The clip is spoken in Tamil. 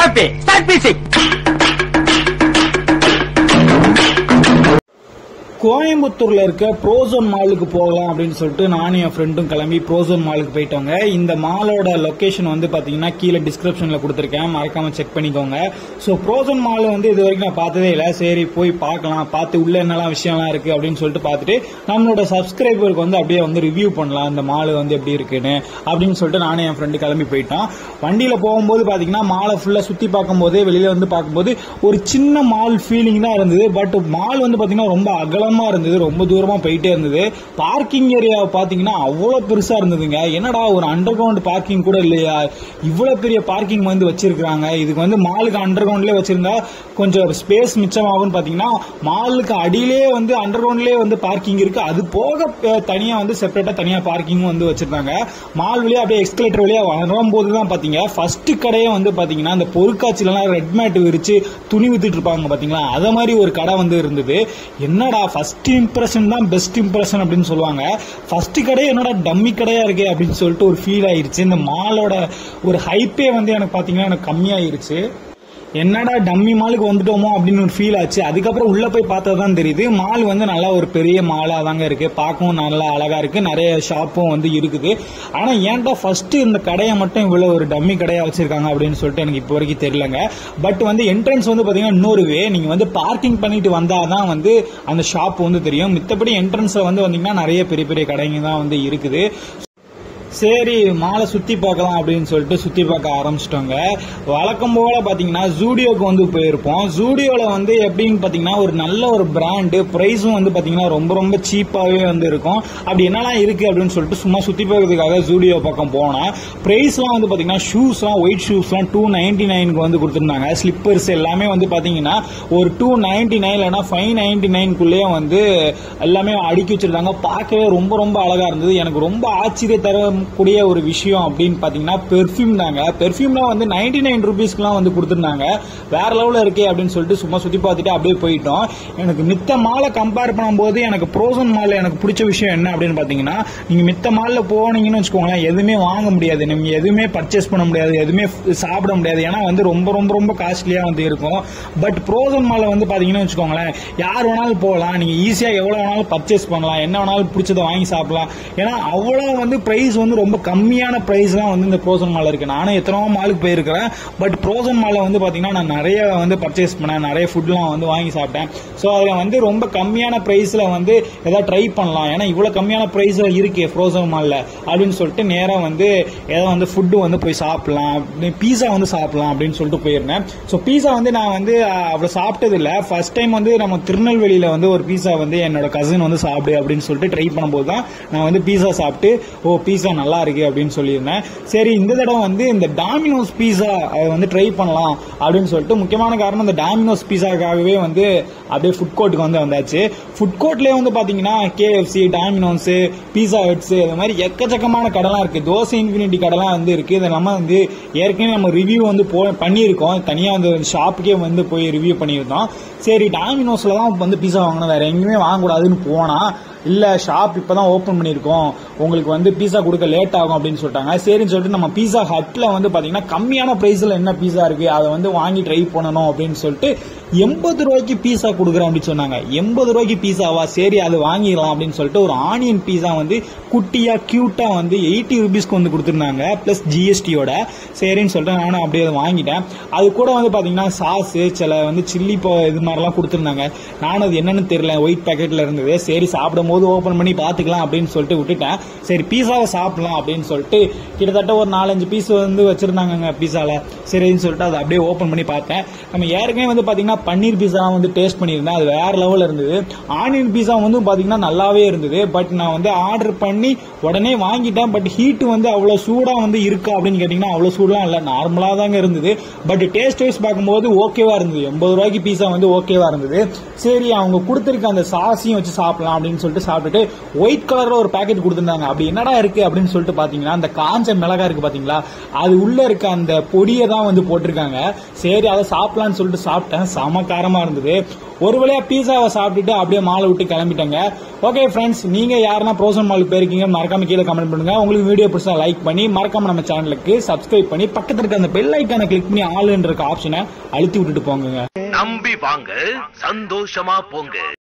ஓகே ஸ்டார்ட் மியூசிக் கோயம்புத்தூர்ல இருக்க ப்ரோசோன் மாலுக்கு போகலாம் அப்படின்னு சொல்லிட்டு நானும் என் ஃப்ரெண்டும் கிளம்பி ப்ரோசோன் மாலுக்கு போயிட்டோங்க இந்த மாலோட லொகேஷன் வந்து பாத்தீங்கன்னா கீழே டிஸ்கிரிப்ஷன்ல கொடுத்துருக்கேன் மறக்காம செக் பண்ணிக்கோங்க ஸோ ப்ரோசோன் மால் வந்து இது வரைக்கும் நான் பார்த்ததே இல்லை சரி போய் பார்க்கலாம் பார்த்து உள்ள என்னெல்லாம் விஷயம்லாம் இருக்கு அப்படின்னு சொல்லிட்டு பார்த்துட்டு நம்மளோட சப்ஸ்கிரைபருக்கு வந்து அப்படியே வந்து ரிவ்யூ பண்ணலாம் இந்த மால் வந்து எப்படி இருக்குன்னு அப்படின்னு சொல்லிட்டு நானும் என் ஃப்ரெண்டு கிளம்பி போயிட்டோம் வண்டியில போகும்போது பாத்தீங்கன்னா மாலை ஃபுல்லா சுத்தி பார்க்கும்போது வெளியில வந்து பார்க்கும்போது ஒரு சின்ன மால் ஃபீலிங் தான் இருந்தது பட் மால் வந்து பாத்தீங்கன்னா ரொம்ப அகலமா இருந்தது ரொம்ப தூரமா போயிட்டே இருந்தது பார்க்கிங் ஏரியா பாத்தீங்கன்னா அவ்வளவு பெருசா இருந்ததுங்க என்னடா ஒரு அண்டர் கிரவுண்ட் பார்க்கிங் கூட இல்லையா இவ்வளவு பெரிய பார்க்கிங் வந்து வச்சிருக்காங்க இதுக்கு வந்து மாலுக்கு அண்டர் கிரவுண்ட்லயே வச்சிருந்தா கொஞ்சம் ஸ்பேஸ் மிச்சமாகும்னு பாத்தீங்கன்னா மாலுக்கு அடியிலேயே வந்து அண்டர் கிரவுண்ட்லயே வந்து பார்க்கிங் இருக்கு அது போக அஹ், தனியா வந்து செப்பரேட்டா தனியா பார்க்கிங்கும் வந்து வச்சிருந்தாங்க மால் வழியா அப்படியே எக்ஸ்கலேட்டர் வழியா வரும்போது தான் பாத்தீங்க ஃபர்ஸ்ட் கடையே வந்து பாத்தீங்கன்னா அந்த பொருட்காட்சியிலாம் ரெட் மேட் விரிச்சு துணி வித்துட்டு இருப்பாங்க பாத்தீங்களா அத மாதிரி ஒரு கடை வந்து இருந்தது என்னடா ஃபர்ஸ்ட் இம்ப்ரெஷன் தான் பெஸ்ட் இம்ப்ரெஷன் அப்படின்னு சொல்லுவாங்க ஃபர்ஸ்ட் கடை என்னடா டம்மி கடையா இருக்கே அப்படின்னு சொல்லிட்டு ஒரு ஃபீல் ஆயிருச்சு இந்த மாலோட ஒரு ஹைப்பே வந்து எனக்கு பாத்தீங்கன்னா எனக்கு கம்மியாயிருச்சு என்னடா டம்மி மாலுக்கு வந்துட்டோமோ அப்படின்னு ஒரு ஃபீல் ஆச்சு அதுக்கப்புறம் உள்ள போய் பார்த்தா தான் தெரியுது மால் வந்து நல்லா ஒரு பெரிய மாலா தாங்க இருக்கு பார்க்கவும் நல்லா அழகா இருக்கு நிறைய ஷாப்பும் வந்து இருக்குது ஆனா ஏன்டா ஃபர்ஸ்ட் இந்த கடையை மட்டும் இவ்வளவு ஒரு டம்மி கடையா வச்சிருக்காங்க அப்படின்னு சொல்லிட்டு எனக்கு இப்போ வரைக்கும் தெரியலங்க பட் வந்து என்ட்ரன்ஸ் வந்து பாத்தீங்கன்னா இன்னொரு வே நீங்க வந்து பார்க்கிங் பண்ணிட்டு வந்தாதான் வந்து அந்த ஷாப் வந்து தெரியும் மித்தபடி என்ட்ரன்ஸ்ல வந்து வந்தீங்கன்னா நிறைய பெரிய பெரிய கடைங்க தான் வந்து இருக்குது சரி மாலை சுத்தி பார்க்கலாம் அப்படின்னு சொல்லிட்டு சுத்தி பார்க்க ஆரம்பிச்சிட்டோங்க வழக்கம் போல பாத்தீங்கன்னா ஜூடியோக்கு வந்து போயிருப்போம் ஜூடியோல வந்து எப்படின்னு பாத்தீங்கன்னா ஒரு நல்ல ஒரு பிராண்டு பிரைஸும் வந்து பாத்தீங்கன்னா ரொம்ப ரொம்ப சீப்பாவே வந்து இருக்கும் அப்படி என்னெல்லாம் இருக்கு அப்படின்னு சொல்லிட்டு சும்மா சுத்தி பார்க்கறதுக்காக ஜூடியோ பக்கம் போனேன் பிரைஸ்லாம் வந்து பாத்தீங்கன்னா ஷூஸ்லாம் ஒயிட் ஷூஸ்லாம் டூ நைன்டி நைனுக்கு வந்து கொடுத்துருந்தாங்க ஸ்லிப்பர்ஸ் எல்லாமே வந்து பாத்தீங்கன்னா ஒரு டூ நைன்டி நைன் இல்லைன்னா ஃபைவ் நைன்டி நைன்குள்ளேயே வந்து எல்லாமே அடுக்கி வச்சிருந்தாங்க பார்க்கவே ரொம்ப ரொம்ப அழகா இருந்தது எனக்கு ரொம்ப ஆச்சரிய தரக்கூடிய ஒரு விஷயம் அப்படின்னு பாத்தீங்கன்னா பெர்ஃப்யூம் தாங்க பெர்ஃப்யூம்லாம் வந்து நைன்டி நைன் ருபீஸ்க்குலாம் வந்து கொடுத்துருந்தாங்க வேற லெவலில் இருக்கே அப்படின்னு சொல்லிட்டு சும்மா சுத்தி பார்த்துட்டு அப்படியே போயிட்டோம் எனக்கு மித்த மாலை கம்பேர் பண்ணும்போது எனக்கு ப்ரோசன் மால்ல எனக்கு பிடிச்ச விஷயம் என்ன அப்படின்னு பாத்தீங்கன்னா நீங்க மித்த மால்ல போனீங்கன்னு வச்சுக்கோங்களேன் எதுவுமே வாங்க முடியாது நீங்க எதுவுமே பர்ச்சேஸ் பண்ண முடியாது எதுவுமே சாப்பிட முடியாது ஏன்னா வந்து ரொம்ப ரொம்ப ரொம்ப காஸ்ட்லியா வந்து இருக்கும் பட் ப்ரோசன் மால்ல வந்து பாத்தீங்கன்னு வச்சுக்கோங்களேன் யார் வேணாலும் போகலாம் நீங்க ஈஸியா எவ்வளவு வேணாலும் பர்ச்சேஸ் பண்ணலாம் என்ன வேணாலும் பிடிச்சதை வாங்கி சாப்பிடலாம் ஏன்னா அவ்வளவு வந்து பிரைஸ் வந்து ரொம்ப கம்மியான பிரைஸ் தான் வந்து இந்த ப்ரோசன் மால் இருக்கு நானும் எத்தனையோ மாலுக்கு போயிருக்கிறேன் பட் ப்ரோசன் மால்ல வந்து பாத்தீங்கன்னா நான் நிறைய வந்து பர்ச்சேஸ் பண்ணேன் நிறைய ஃபுட்லாம் வந்து வாங்கி சாப்பிட்டேன் ஸோ அதுல வந்து ரொம்ப கம்மியான பிரைஸ்ல வந்து ஏதாவது ட்ரை பண்ணலாம் ஏன்னா இவ்வளவு கம்மியான பிரைஸ்ல இருக்கே ப்ரோசன் மால்ல அப்படின்னு சொல்லிட்டு நேரா வந்து ஏதோ வந்து ஃபுட்டு வந்து போய் சாப்பிடலாம் பீஸா வந்து சாப்பிடலாம் அப்படின்னு சொல்லிட்டு போயிருந்தேன் ஸோ பீஸா வந்து நான் வந்து அஹ், அவ்வளவு சாப்பிட்டது இல்ல ஃபர்ஸ்ட் டைம் வந்து நம்ம திருநெல்வேலியில வந்து ஒரு பீஸா வந்து என்னோட கசின் வந்து சாப்பிடு அப்படின்னு சொல்லிட்டு ட்ரை பண்ணும்போது தான் நான் வந்து பீஸா சாப்பிட்டு ஓ பீஸா நல்லா இருக்கு அப்படின்னு சொல்லியிருந்தேன் சரி இந்த தடவை வந்து இந்த டாமினோஸ் பீஸா அதை வந்து ட்ரை பண்ணலாம் அப்படின்னு சொல்லிட்டு முக்கியமான காரணம் இந்த டாமினோஸ் பீஸாக்காகவே வந்து அப்படியே ஃபுட் கோர்ட்டுக்கு வந்து வந்தாச்சு ஃபுட் கோர்ட்லயே வந்து பாத்தீங்கன்னா கேஎஃப்சி டாமினோஸ் பீஸா ஹட்ஸ் இந்த மாதிரி எக்கச்சக்கமான கடைலாம் இருக்கு தோசை இன்ஃபினிட்டி கடைலாம் வந்து இருக்கு இதை நம்ம வந்து ஏற்கனவே நம்ம ரிவ்யூ வந்து போ பண்ணியிருக்கோம் தனியா வந்து ஷாப்புக்கே வந்து போய் ரிவ்யூ பண்ணியிருந்தோம் சரி டாமினோஸ்ல தான் வந்து பீஸா வாங்கணும் வேற எங்கேயுமே வாங்கக்கூடாதுன்னு போனா இல்ல ஷாப் இப்பதான் ஓபன் பண்ணிருக்கோம் உங்களுக்கு வந்து பீஸா கொடுக்க லேட் ஆகும் அப்படின்னு சொல்லிட்டாங்க சரின்னு சொல்லிட்டு நம்ம பீஸா ஹட்ல வந்து பாத்தீங்கன்னா கம்மியான பிரைஸ்ல என்ன பீஸா இருக்கு அதை வந்து வாங்கி ட்ரை பண்ணணும் அப்படின்னு சொல்லிட்டு எண்பது ரூபாய்க்கு பீஸா கொடுக்குறேன் அப்படின்னு சொன்னாங்க எண்பது ரூபாய்க்கு பீஸாவா சரி அது வாங்கிடலாம் அப்படின்னு சொல்லிட்டு ஒரு ஆனியன் பீஸா வந்து குட்டியா கியூட்டா வந்து எயிட்டி ருபீஸ்க்கு வந்து கொடுத்துருந்தாங்க பிளஸ் ஜிஎஸ்டியோட சரின்னு சொல்லிட்டு நானும் அப்படியே அதை வாங்கிட்டேன் அது கூட வந்து பாத்தீங்கன்னா சாஸ் சில வந்து சில்லி இது மாதிரிலாம் கொடுத்துருந்தாங்க நானும் அது என்னன்னு தெரியல ஒயிட் பேக்கெட்ல இருந்தது சரி சாப்பிடும் போது ஓபன் பண்ணி பாத்துக்கலாம் அப்படின்னு சொல்லிட்டு விட்டுட்டேன் சரி பீஸாவை சாப்பிடலாம் அப்படின்னு சொல்லிட்டு கிட்டத்தட்ட ஒரு நாலஞ்சு பீஸ் வந்து வச்சிருந்தாங்க பீஸால சரின்னு சொல்லிட்டு அதை அப்படியே ஓபன் பண்ணி பார்த்தேன் நம்ம ஏற்கனவே வந்து பாத்தீங்கன்னா பன்னீர் பீஸா வந்து டேஸ்ட் பண்ணியிருந்தேன் அது வேற லெவல்ல இருந்தது ஆனியன் பீஸா வந்து பாத்தீங்கன்னா நல்லாவே இருந்தது பட் நான் வந்து ஆர்டர் பண்ணி உடனே வாங்கிட்டேன் பட் ஹீட் வந்து அவ்வளவு சூடா வந்து இருக்கா அப்படின்னு கேட்டீங்கன்னா அவ்வளவு சூடலாம் இல்ல நார்மலா தாங்க இருந்தது பட் டேஸ்ட் வைஸ் பார்க்கும்போது ஓகேவா இருந்தது எண்பது ரூபாய்க்கு பீஸா வந்து ஓகேவா இருந்தது சரி அவங்க கொடுத்திருக்க அந்த சாஸையும் வச்சு சாப்பிடலாம் அப்படின்னு சொல்லிட்டு சாப்பிட்டுட்டு ஒயிட் கலர்ல ஒரு பாக்கெட் கொடுத்திருந்தாங்க அப்படி என்னடா இருக்கு அப்படின்னு சொல்லிட்டு பாத்தீங்கன்னா அந்த காஞ்ச மிளகா இருக்கு பாத்தீங்களா அது உள்ள இருக்க அந்த பொடியை தான் வந்து போட்டிருக்காங்க சரி அதை சாப்பிடலாம்னு சொல்லிட்டு சாப்பிட்டேன் செம்ம செம காரமா இருந்தது ஒரு வழியா பீஸாவை சாப்பிட்டுட்டு அப்படியே மாலை விட்டு கிளம்பிட்டாங்க ஓகே ஃப்ரெண்ட்ஸ் நீங்க யாருன்னா ப்ரோசன் மாலுக்கு போயிருக்கீங்க மறக்காம கீழே கமெண்ட் பண்ணுங்க உங்களுக்கு வீடியோ பிடிச்சா லைக் பண்ணி மறக்காம நம்ம சேனலுக்கு சப்ஸ்கிரைப் பண்ணி பக்கத்துல இருக்க அந்த பெல் ஐக்கானை கிளிக் பண்ணி ஆளுன்ற ஆப்ஷனை அழுத்தி விட்டுட்டு போங்க நம்பி வாங்க சந்தோஷமா போங்க